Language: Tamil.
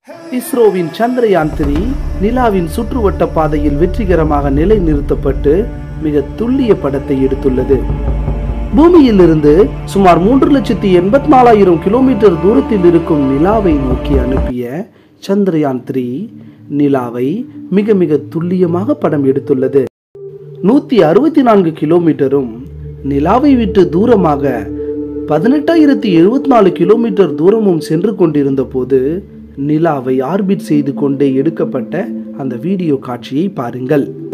இஸ்ரோவின் சந்திரயான் த்ரீ நிலாவின் சுற்றுவட்ட பாதையில் வெற்றிகரமாக நிலைநிறுத்தப்பட்டு மிக துல்லிய படத்தை எடுத்துள்ளது பூமியிலிருந்து சுமார் மூன்று லட்சத்தி எண்பத்தி நாலாயிரம் கிலோமீட்டர் தூரத்தில் இருக்கும் நிலாவை நோக்கி அனுப்பிய சந்திரயான் த்ரீ நிலாவை மிக மிக துல்லியமாக படம் எடுத்துள்ளது நூற்றி அறுபத்தி நான்கு கிலோமீட்டரும் நிலாவை விட்டு தூரமாக பதினெட்டாயிரத்தி எழுபத்தி நாலு கிலோமீட்டர் தூரமும் சென்று கொண்டிருந்த போது நிலாவை ஆர்பிட் செய்து கொண்டே எடுக்கப்பட்ட அந்த வீடியோ காட்சியை பாருங்கள்